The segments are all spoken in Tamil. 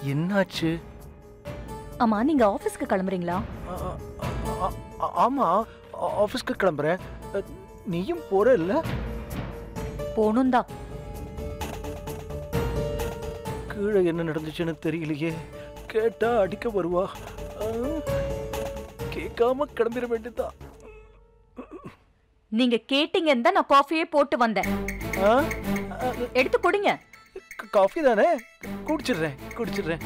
என்னாச்சு ஆமா நீங்க ஆபீஸ்க்கு கிளம்புறீங்களா ஆ, ஆ, ஆ, ஆமா ஆ- ஆபீஸ்க்கு கிளம்புறேன் அ, நீயும் போற இல்ல போகணும் தான் கீழே என்ன நடந்துச்சுன்னு தெரியலையே கேட்டா அடிக்க வருவா ஆ, கேட்காம கிளம்பிட வேண்டியதுதான் நீங்க கேட்டீங்கன்னு தான் நான் காஃபியே போட்டு வந்தேன் ஆ, ஆ, எடுத்து கொடுங்க க- காஃபி தானே குடிச்சிடுறேன் குடிச்சிடுறேன்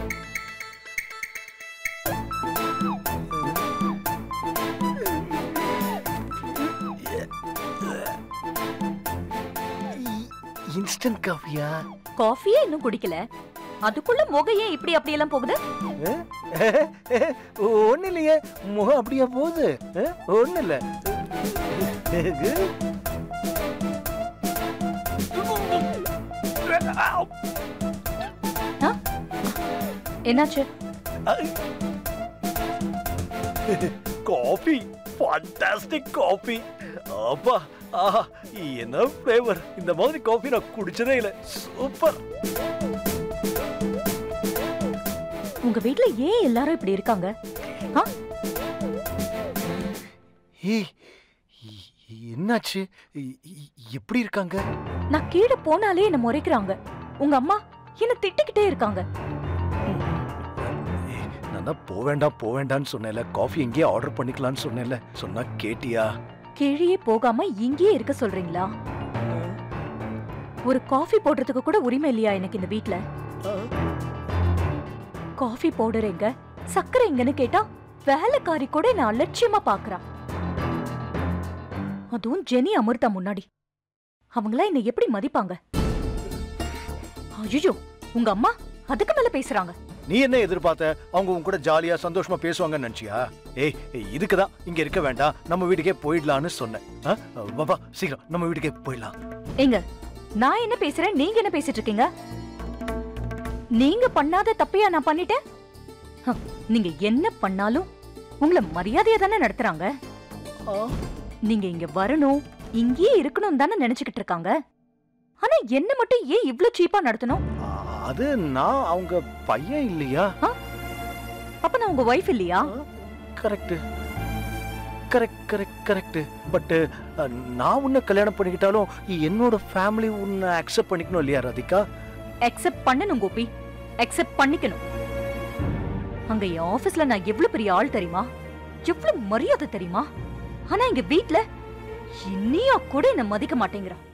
இன்ஸ்டன்ட் காஃபியா காஃபியே இன்னும் குடிக்கல அதுக்குள்ள முகையே இப்படி அப்படி எல்லாம் போகுது ஒண்ணு இல்லையே முகம் அப்படியா போகுது ஒண்ணு இல்ல என்னாச்சு காஃபி ஃபண்டாஸ்டிக் காஃபி அப்பா ஆஹா என்ன ஃப்ளேவர் இந்த மாதிரி காஃபி நான் குடிச்சதே இல்ல சூப்பர் உங்க வீட்ல ஏன் எல்லாரும் இப்படி இருக்காங்க ஆ? ஏய் இ- என்னாச்சு இ- இ- எப்படி இருக்காங்க நான் கீழே போனாலே என்ன முறைக்கிறாங்க உங்க அம்மா என்ன திட்டிக்கிட்டே இருக்காங்க ஏய், நான் தான் போக வேண்டாம் போக வேண்டாம்னு சொன்னேன்ல காஃபி எங்கேயே ஆர்டர் பண்ணிக்கலாம்னு சொன்னேன்ல சொன்னா கேட்டியா கீழே போகாம இங்கேயே இருக்க சொல்றீங்களா ஒரு காஃபி போடுறதுக்கு கூட உரிமை இல்லையா எனக்கு இந்த வீட்ல காஃபி பவுடர் எங்க சக்கரை எங்கன்னு கேட்டா வேலைக்காரி கூட நான் அலட்சியமா பாக்குறான் அதுவும் ஜெனி அமிர்தா முன்னாடி அவங்களா என்ன எப்படி மதிப்பாங்க ஐயோ உங்க அம்மா அதுக்கு மேல பேசுறாங்க நீ என்ன எதிர்பார்த்த அவங்க உன் கூட ஜாலியா சந்தோஷமா பேசுவாங்கன்னு நினைச்சியா ஏய் இதுக்கு தான் இங்க இருக்க வேண்டாம் நம்ம வீட்டுக்கே போயிடலான்னு சொன்னேன் ஆ? வா, வா சீக்கிரம் நம்ம வீட்டுக்கே போயிடலாம் ஏங்க நான் என்ன பேசுறேன் நீங்க என்ன பேசிட்டு இருக்கீங்க நீங்க பண்ணாத தப்பையா நான் பண்ணிட்டேன் ஹ, நீங்க என்ன பண்ணாலும் உங்களை மரியாதையா தானே நடத்துறாங்க நீங்க இங்க வரணும் இங்கேயே இருக்கணும் தானே நினைச்சுக்கிட்டு இருக்காங்க ஆனா என்ன மட்டும் ஏன் இவ்ளோ சீப்பா நடத்தணும் ஆ, அது நான் அவங்க பையன் இல்லையா அப்ப நான் உங்க ஒய்ஃப் இல்லையா correct correct correct correct but நான் உன்னை கல்யாணம் பண்ணிக்கிட்டாலும் என்னோட ஃபேமிலி உன்னை அக்செப்ட் பண்ணிக்கணும் இல்லையா ராதிகா அக்செப்ட் பண்ணணும் கோபி அக்செப்ட் பண்ணிக்கணும் அங்க என் ஆபீஸ்ல நான் எவ்வளவு பெரிய ஆள் தெரியுமா எவ்வளவு மரியாதை தெரியுமா ஆனா எங்க வீட்ல இன்னியா கூட என்ன மதிக்க மாட்டேங்கிறா